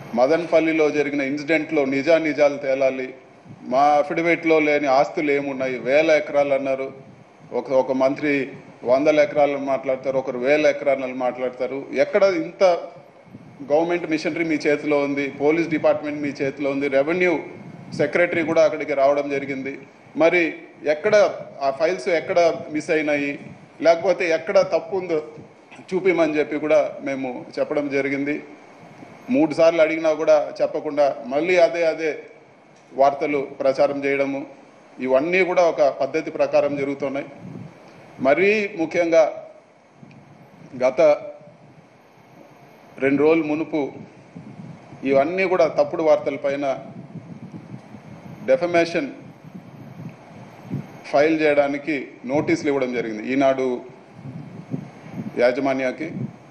మదన్పల్లిలో జరిగిన ఇన్సిడెంట్లో నిజా నిజాలు తేలాలి మా అఫిడవిట్లో లేని ఆస్తులు ఏమున్నాయి వేల ఎకరాలు అన్నారు ఒక ఒక మంత్రి వందల ఎకరాలను మాట్లాడతారు ఒకరు వేల ఎకరాలను మాట్లాడతారు ఎక్కడ ఇంత గవర్నమెంట్ మిషనరీ మీ చేతిలో ఉంది పోలీస్ డిపార్ట్మెంట్ మీ చేతిలో ఉంది రెవెన్యూ సెక్రటరీ కూడా అక్కడికి రావడం జరిగింది మరి ఎక్కడ ఆ ఫైల్స్ ఎక్కడ మిస్ అయినాయి లేకపోతే ఎక్కడ తప్పు ఉందో చూపిమని చెప్పి కూడా మేము చెప్పడం జరిగింది మూడు సార్లు అడిగినా కూడా చెప్పకుండా మళ్ళీ అదే అదే వార్తలు ప్రచారం చేయడము ఇవన్నీ కూడా ఒక పద్ధతి ప్రకారం జరుగుతున్నాయి మరీ ముఖ్యంగా గత రెండు రోజుల మునుపు ఇవన్నీ కూడా తప్పుడు వార్తల పైన డెఫమేషన్ ఫైల్ చేయడానికి నోటీసులు ఇవ్వడం జరిగింది ఈనాడు యాజమాన్యాకి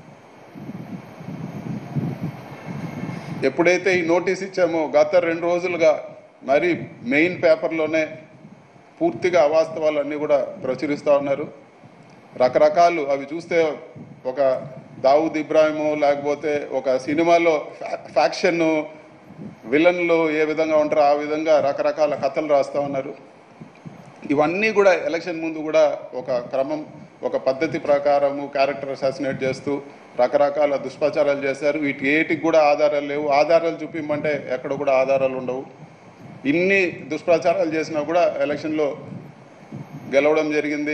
ఎప్పుడైతే ఈ నోటీస్ ఇచ్చామో గత రెండు రోజులుగా మరి మెయిన్ పేపర్లోనే పూర్తిగా అవాస్తవాలు అన్నీ కూడా ప్రచురిస్తూ ఉన్నారు రకరకాలు అవి చూస్తే ఒక దావుద్ ఇబ్రాహిము లేకపోతే ఒక సినిమాలో ఫ్యా- ఫ్యాక్షన్ విలన్లు ఏ విధంగా ఉంటారో ఆ విధంగా రకరకాల కథలు రాస్తూ ఉన్నారు ఇవన్నీ కూడా ఎలక్షన్ ముందు కూడా ఒక క్రమం ఒక పద్ధతి ప్రకారము క్యారెక్టర్ అసాసినేట్ చేస్తూ రకరకాల దుష్ప్రచారాలు చేశారు వీటి ఏటికి కూడా ఆధారాలు లేవు ఆధారాలు చూపిమంటే ఎక్కడ కూడా ఆధారాలు ఉండవు ఇన్ని దుష్ప్రచారాలు చేసినా కూడా ఎలక్షన్లో గెలవడం జరిగింది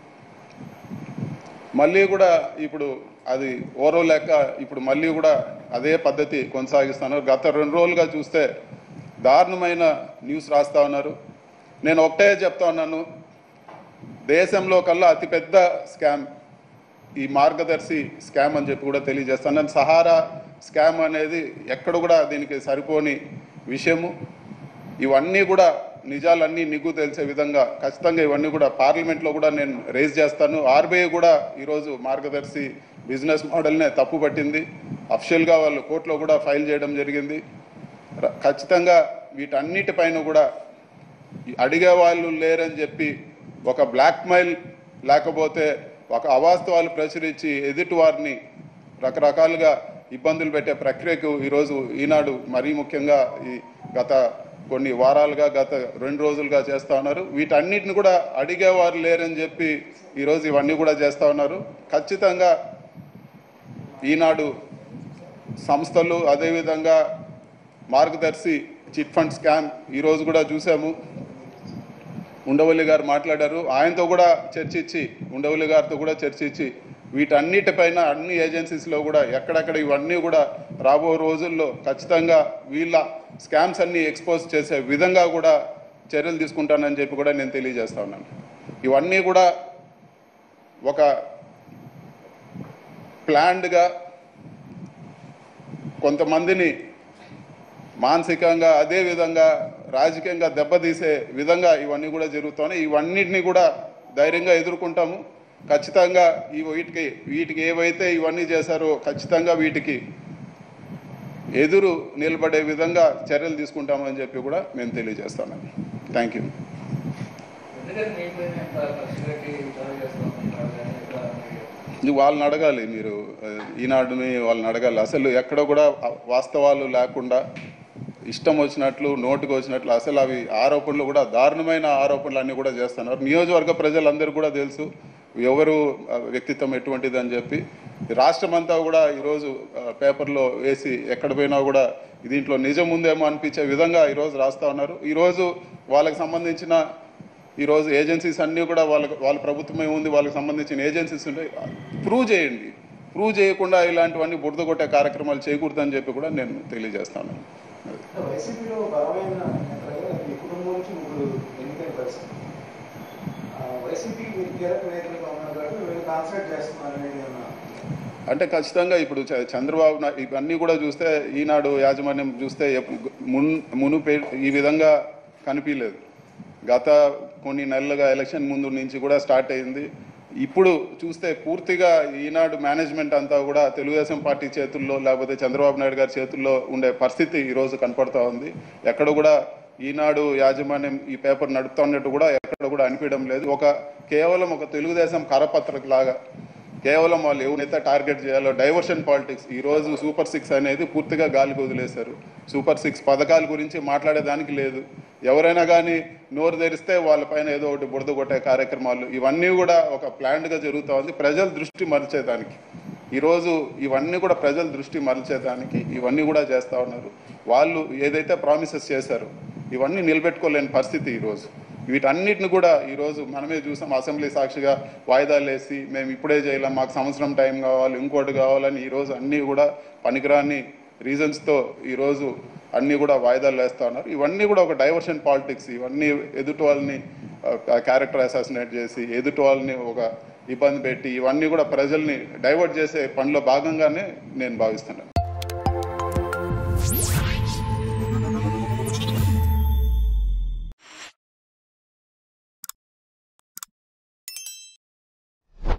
మళ్ళీ కూడా ఇప్పుడు అది ఓరో లెక్క ఇప్పుడు మళ్ళీ కూడా అదే పద్ధతి కొనసాగిస్తున్నారు గత రెండు రోజులుగా చూస్తే దారుణమైన న్యూస్ రాస్తా ఉన్నారు నేను ఒకటే చెప్తా ఉన్నాను దేశంలో కల్లా అతిపెద్ద స్కామ్ ఈ మార్గదర్శి స్కామ్ అని చెప్పి కూడా తెలియజేస్తాను నేను సహారా స్కామ్ అనేది ఎక్కడ కూడా దీనికి సరిపోని విషయము ఇవన్నీ కూడా నిజాలన్నీ నిగ్గు తెలిసే విధంగా ఖచ్చితంగా ఇవన్నీ కూడా పార్లమెంట్లో కూడా నేను రేజ్ చేస్తాను ఆర్బీఐ కూడా ఈరోజు మార్గదర్శి బిజినెస్ మోడల్నే తప్పు పట్టింది అఫిషియల్గా వాళ్ళు కోర్టులో కూడా ఫైల్ చేయడం జరిగింది ర- ఖచ్చితంగా వీటన్నిటిపైన కూడా ఈ అడిగే వాళ్ళు లేరని చెప్పి ఒక బ్లాక్మెయిల్ లేకపోతే ఒక అవాస్తవాలు ప్రచురించి ఎదుటి వారిని రకరకాలుగా ఇబ్బందులు పెట్టే ప్రక్రియకు ఈరోజు ఈనాడు మరీ ముఖ్యంగా ఈ గత కొన్ని వారాలుగా గత రెండు రోజులుగా చేస్తూ ఉన్నారు వీటన్నిటిని కూడా అడిగేవారు లేరని చెప్పి ఈరోజు ఇవన్నీ కూడా చేస్తూ ఉన్నారు ఖచ్చితంగా ఈనాడు సంస్థలు అదేవిధంగా మార్గదర్శి చిట్ ఫండ్ స్కామ్ ఈరోజు కూడా చూసాము ఉండవల్లి గారు మాట్లాడారు ఆయనతో కూడా చర్చించి ఉండవల్లి గారితో కూడా చర్చించి వీటన్నిటిపైన అన్ని ఏజెన్సీస్లో కూడా ఎక్కడెక్కడ ఇవన్నీ కూడా రాబో రోజుల్లో ఖచ్చితంగా వీళ్ళ స్కామ్స్ అన్ని ఎక్స్పోజ్ చేసే విధంగా కూడా చర్యలు తీసుకుంటానని చెప్పి కూడా నేను తెలియజేస్తా ఉన్నాను ఇవన్నీ కూడా ఒక ప్లాన్డ్గా కొంతమందిని మానసికంగా అదే విధంగా రాజకీయంగా దెబ్బతీసే విధంగా ఇవన్నీ కూడా జరుగుతున్నాయి ఇవన్నిటిని కూడా ధైర్యంగా ఎదుర్కొంటాము ఖచ్చితంగా ఈ వీటికి వీటికి ఏవైతే ఇవన్నీ చేశారో ఖచ్చితంగా వీటికి ఎదురు నిలబడే విధంగా చర్యలు తీసుకుంటామని చెప్పి కూడా మేము తెలియజేస్తున్నాం థ్యాంక్ యూ ఎందుకంటే మీ పైన ఎంత ఖర్చు పెట్టి చదువు చేస్తాం ఇది వాళ్ళని అడగాలి మీరు ఆ, ఈనాడుని వాళ్ళని అడగాలి అసలు ఎక్కడ కూడా ఆ వాస్తవాలు లేకుండా ఇష్టం వచ్చినట్లు నోటికి వచ్చినట్లు అసలు అవి ఆరోపణలు కూడా దారుణమైన ఆరోపణలు అన్నీ కూడా చేస్తున్నారు నియోజకవర్గ ప్రజలందరూ కూడా తెలుసు ఎవరు ఆ, వ్యక్తిత్వం ఎటువంటిది అని చెప్పి రాష్ట్రం అంతా కూడా ఈరోజు ఆ, పేపర్లో వేసి ఎక్కడ పోయినా కూడా దీంట్లో నిజం ఉందేమో అనిపించే విధంగా ఈరోజు రాస్తా ఉన్నారు ఈరోజు వాళ్ళకి సంబంధించిన ఈరోజు ఏజెన్సీస్ అన్నీ కూడా వాళ్ళకి వాళ్ళ ప్రభుత్వమే ఉంది వాళ్ళకి సంబంధించిన ఏజెన్సీస్ ఉంటాయి ప్రూవ్ చేయండి ప్రూవ్ చేయకుండా ఇలాంటివన్నీ బురద కొట్టే కార్యక్రమాలు చేయకూడదని చెప్పి కూడా నేను తెలియజేస్తాను వైసీపీలో బలమైన నేతలుగా మీ కుటుంబం నుంచి ముగ్గురు ఎన్నికైన పరిస్థితి ఆ, వైసీపీ మీరు కీలక నేతలుగా ఉన్నారు కాబట్టి వీళ్ళు కాన్సన్ట్రేట్ చేస్తున్నారు అనేది ఏమన్నా అంటే ఖచ్చితంగా ఇప్పుడు చ- చంద్రబాబు నా ఇవన్నీ కూడా చూస్తే ఈనాడు యాజమాన్యం చూస్తే ఎప్- మున్ మునుపే ఈ విధంగా కనిపించలేదు గత కొన్ని నెలలుగా ఎలక్షన్ ముందు నుంచి కూడా స్టార్ట్ అయింది ఇప్పుడు చూస్తే పూర్తిగా ఈనాడు మేనేజ్మెంట్ అంతా కూడా తెలుగుదేశం పార్టీ చేతుల్లో లేకపోతే చంద్రబాబు నాయుడు గారి చేతుల్లో ఉండే పరిస్థితి ఈరోజు కనపడతా ఉంది ఎక్కడ కూడా ఈనాడు యాజమాన్యం ఈ పేపర్ నడుపుతా ఉన్నట్టు కూడా ఎక్కడ కూడా అనిపించడం లేదు ఒక కేవలం ఒక తెలుగుదేశం కరపత్రిక లాగా కేవలం వాళ్ళు ఎవరైతే టార్గెట్ చేయాలో డైవర్షన్ పాలిటిక్స్ ఈ రోజు సూపర్ సిక్స్ అనేది పూర్తిగా గాలికి వదిలేశారు సూపర్ సిక్స్ పథకాల గురించి మాట్లాడేదానికి లేదు ఎవరైనా కానీ నోరు తెరిస్తే వాళ్ళపైన ఏదో ఒకటి బురద కొట్టే కార్యక్రమాలు ఇవన్నీ కూడా ఒక ప్లాన్డ్గా జరుగుతూ ఉంది ప్రజల దృష్టి మరిచేదానికి ఈరోజు ఇవన్నీ కూడా ప్రజల దృష్టి మరల్చేదానికి ఇవన్నీ కూడా చేస్తూ ఉన్నారు వాళ్ళు ఏదైతే ప్రామిసెస్ చేశారో ఇవన్నీ నిలబెట్టుకోలేని పరిస్థితి ఈరోజు వీటన్నిటిని కూడా ఈరోజు మనమే చూసాం అసెంబ్లీ సాక్షిగా వాయిదాలు వేసి మేము ఇప్పుడే చేయలేం మాకు సంవత్సరం టైం కావాలి ఇంకోటి కావాలని ఈరోజు అన్నీ కూడా పనికిరాని రీజన్స్తో ఈరోజు అన్నీ కూడా వాయిదాలు వేస్తూ ఉన్నారు ఇవన్నీ కూడా ఒక డైవర్షన్ పాలిటిక్స్ ఇవన్నీ ఎదుటి వాళ్ళని క్యారెక్టర్ అసాసినేట్ చేసి ఎదుటి వాళ్ళని ఒక ఇబ్బంది పెట్టి ఇవన్నీ కూడా ప్రజల్ని డైవర్ట్ చేసే పనిలో భాగంగానే నేను భావిస్తున్నాను